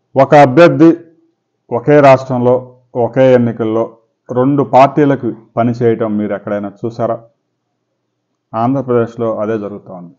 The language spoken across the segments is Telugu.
ఒక అభ్యర్థి ఒకే రాష్ట్రంలో ఒకే ఎన్నికల్లో రెండు పార్టీలకు పనిచేయటం మీరు ఎక్కడైనా చూసారా ఆంధ్రప్రదేశ్లో అదే జరుగుతోంది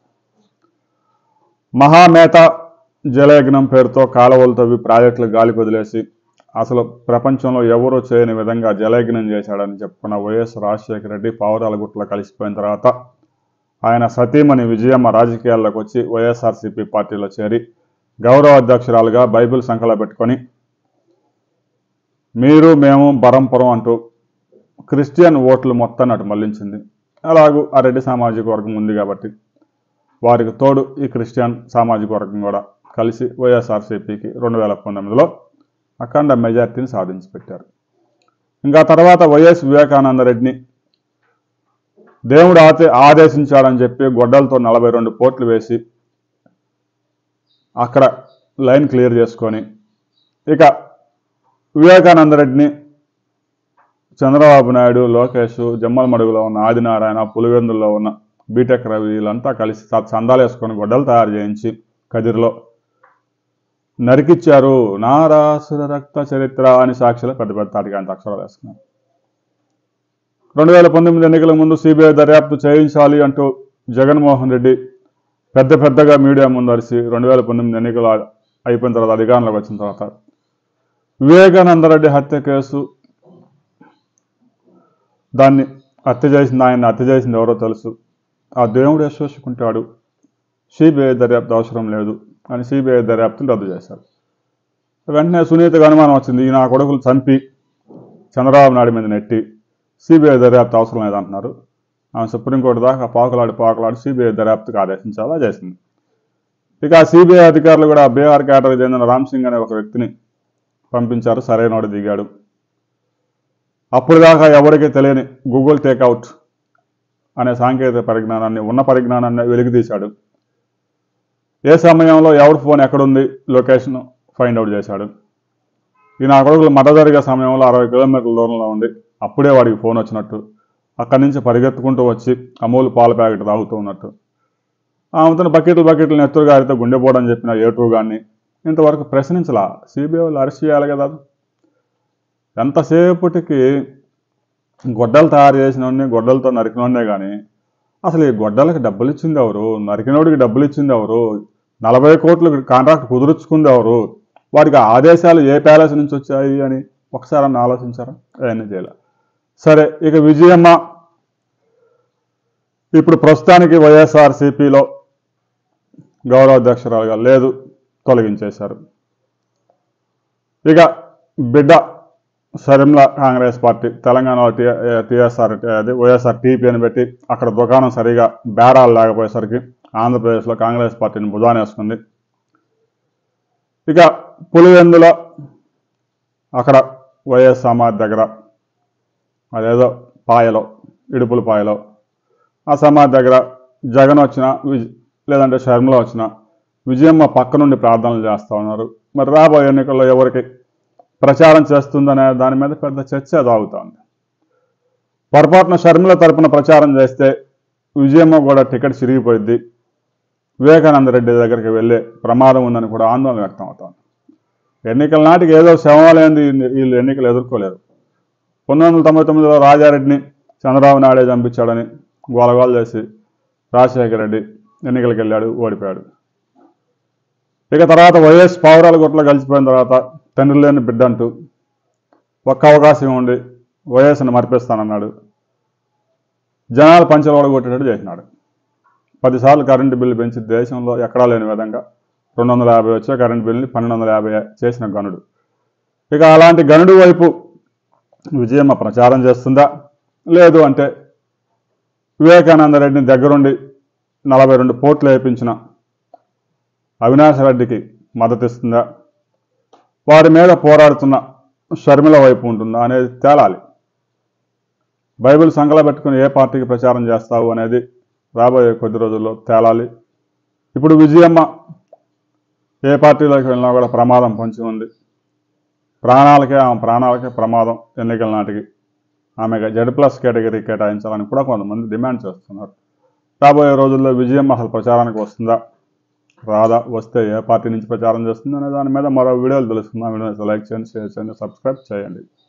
మహామేత జలయజ్ఞం పేరుతో కాలువలు తవ్వి ప్రాజెక్టులు గాలికి వదిలేసి అసలు ప్రపంచంలో ఎవరూ చేయని విధంగా జలయజ్ఞం చేశాడని చెప్పుకున్న వైఎస్ రాజశేఖర రెడ్డి పావురాల గుట్టలో కలిసిపోయిన తర్వాత ఆయన సతీమణి విజయమ్మ రాజకీయాల్లోకి వచ్చి వైఎస్ఆర్సీపీ పార్టీలో చేరి గౌరవ అధ్యక్షురాలుగా బైబిల్ సంఖలో పెట్టుకొని మీరు మేము బరంపురం అంటూ క్రిస్టియన్ ఓట్లు మొత్తాన్ని అటు మళ్లించింది అలాగూ ఆ రెడ్డి సామాజిక వర్గం ఉంది కాబట్టి వారికి తోడు ఈ క్రిస్టియన్ సామాజిక వర్గం కూడా కలిసి వైఎస్ఆర్సీపీకి రెండు వేల పంతొమ్మిదిలో అఖండ మెజార్టీని సాధించి పెట్టారు ఇంకా తర్వాత వైఎస్ వివేకానంద రెడ్డిని దేవుడు ఆతే ఆదేశించాడని చెప్పి గొడ్డలతో నలభై రెండు పోట్లు వేసి అక్కడ లైన్ క్లియర్ చేసుకొని ఇక వివేకానంద రెడ్డిని చంద్రబాబు నాయుడు లోకేష్ జమ్మలమడుగులో ఉన్న ఆదినారాయణ పులివెందుల్లో ఉన్న బీటెక్ రవి వీళ్ళంతా కలిసి స- చందాలు వేసుకొని గొడ్డలు తయారు చేయించి కదిరిలో నరికిచ్చారు నారాసుర రక్త చరిత్ర అని సాక్షులు పెద్ద పెద్ద తాటికాంత అక్షరాలు వేసుకున్నారు రెండు వేల పంతొమ్మిది ఎన్నికల ముందు సిబిఐ దర్యాప్తు చేయించాలి అంటూ జగన్మోహన్ రెడ్డి పెద్ద పెద్దగా మీడియా ముందు అరిసి రెండు వేల పంతొమ్మిది ఎన్నికలు అయిపోయిన తర్వాత అధికారంలోకి వచ్చిన తర్వాత వివేకానంద రెడ్డి హత్య కేసు దాన్ని హత్య చేసింది ఆయన హత్య చేసింది ఎవరో తెలుసు ఆ దేవుడు విశ్వసించుకుంటాడు సిబిఐ దర్యాప్తు అవసరం లేదు అని సిబిఐ దర్యాప్తుని రద్దు చేశారు వెంటనే సునీతకు అనుమానం వచ్చింది ఈ నా కొడుకులు చంపి చంద్రబాబు నాయుడు మీద నెట్టి సిబిఐ దర్యాప్తు అవసరం లేదంటున్నారు ఆమె సుప్రీంకోర్టు దాకా పాకులాడి పాకులాడి సిబిఐ దర్యాప్తుకు ఆదేశించాలా చేసింది ఇక ఆ సిబిఐ అధికారులు కూడా బీహార్ కేటర్కి చెందిన రామ్ సింగ్ అనే ఒక వ్యక్తిని పంపించారు సరైనోడు దిగాడు అప్పుడు దాకా ఎవరికీ తెలియని గూగుల్ టేక్అవుట్ అనే సాంకేతిక పరిజ్ఞానాన్ని ఉన్న పరిజ్ఞానాన్ని వెలికి తీశాడు ఏ సమయంలో ఎవరి ఫోన్ ఎక్కడుంది లొకేషన్ ఫైండ్ అవుట్ చేశాడు ఈ నా కొడుకులు మట జరిగే సమయంలో అరవై కిలోమీటర్ల దూరంలో ఉండి అప్పుడే వాడికి ఫోన్ వచ్చినట్టు అక్కడి నుంచి పరిగెత్తుకుంటూ వచ్చి అమూల్ పాల ప్యాకెట్ తాగుతూ ఉన్నట్టు ఆమెతో బకెట్లు బకెట్లు నెత్తురు గారితో గుండెపోవడం చెప్పిన ఏటూ గాన్ని ఇంతవరకు ప్రశ్నించలా సిబిఐ వాళ్ళు అరెస్ట్ చేయాలి కదా ఎంతసేపటికి గొడ్డలు తయారు చేసినోడిని గొడ్డలతో నరికినోడే కానీ అసలు ఈ గొడ్డలకి డబ్బులు ఇచ్చింది ఎవరు నరికినోడికి డబ్బులు ఇచ్చింది ఎవరు నలభై కోట్లు కాంట్రాక్ట్ కుదుర్చుకుంది ఎవరు వాడికి ఆదేశాలు ఏ ప్యాలెస్ నుంచి వచ్చాయి అని ఒకసారి అన్న ఆలోచించారా అవన్నీ చేయాలి సరే ఇక విజయమ్మ ఇప్పుడు ప్రస్తుతానికి వైఎస్ఆర్సీపీలో గౌరవ అధ్యక్షురాలుగా లేదు తొలగించేశారు ఇక బిడ్డ షర్మిల కాంగ్రెస్ పార్టీ తెలంగాణలో టీ టీఎస్ఆర్ అది వైఎస్ఆర్ టీపీ అని పెట్టి అక్కడ దుకాణం సరిగా బేరాలు లేకపోయేసరికి ఆంధ్రప్రదేశ్లో కాంగ్రెస్ పార్టీని భుజానేసుకుంది ఇక పులివెందులో అక్కడ వైఎస్ సమాధి దగ్గర అదేదో పాయలో ఇడుపుల పాయలో ఆ సమాధి దగ్గర జగన్ వచ్చిన విజ్ లేదంటే షర్మిల వచ్చిన విజయమ్మ పక్క నుండి ప్రార్థనలు చేస్తూ ఉన్నారు మరి రాబోయే ఎన్నికల్లో ఎవరికి ప్రచారం చేస్తుందనే దాని మీద పెద్ద చర్చ సాగుతోంది పొరపాటున షర్మిల తరపున ప్రచారం చేస్తే విజయమ్మ కూడా టికెట్ చిరిగిపోయింది వివేకానంద రెడ్డి దగ్గరికి వెళ్ళే ప్రమాదం ఉందని కూడా ఆందోళన వ్యక్తం అవుతోంది ఎన్నికల నాటికి ఏదో శవాలేంది వీళ్ళు ఎన్నికలు ఎదుర్కోలేరు పంతొమ్మిది వందల తొంభై తొమ్మిదిలో రాజారెడ్డిని చంద్రబాబు నాయుడే చంపించాడని గోలగోల చేసి రాజశేఖర రెడ్డి ఎన్నికలకు వెళ్ళాడు ఓడిపోయాడు ఇక తర్వాత వైఎస్ పావురాల గుట్టలో కలిసిపోయిన తర్వాత తండ్రి లేని బిడ్డ అంటూ ఒక్క అవకాశం ఉండి వైఎస్ని మరిపిస్తానన్నాడు జనాలు పంచలోడ కొట్టేటట్టు చేసినాడు పదిసార్లు కరెంటు బిల్లు పెంచి దేశంలో ఎక్కడా లేని విధంగా రెండు వందల యాభై వచ్చే కరెంటు బిల్లుని పన్నెండు వందల యాభై చేసిన గనుడు ఇక అలాంటి గనుడు వైపు విజయమ్మ ప్రచారం చేస్తుందా లేదు అంటే వివేకానంద రెడ్డిని దగ్గరుండి నలభై రెండు పోట్లు వేయించిన అవినాష్ రెడ్డికి మద్దతు ఇస్తుందా వారి మీద పోరాడుతున్న షర్మిల వైపు ఉంటుందా అనేది తేలాలి బైబిల్ సంకల పెట్టుకుని ఏ పార్టీకి ప్రచారం చేస్తావు అనేది రాబోయే కొద్ది రోజుల్లో తేలాలి ఇప్పుడు విజయమ్మ ఏ పార్టీలోకి వెళ్ళినా కూడా ప్రమాదం పొంచి ఉంది ప్రాణాలకే ఆమె ప్రాణాలకే ప్రమాదం ఎన్నికల నాటికి ఆమెకు జెడ్ ప్లస్ కేటగిరీ కేటాయించాలని కూడా కొంతమంది డిమాండ్ చేస్తున్నారు రాబోయే రోజుల్లో విజయమ్మ అసలు ప్రచారానికి వస్తుందా రాదా వస్తే ఏ పార్టీ నుంచి ప్రచారం చేస్తుంది అనే దాని మీద మరో వీడియోలు తెలుసుకుందాం వీడియో లైక్ చేయండి షేర్ చేయండి సబ్స్క్రైబ్ చేయండి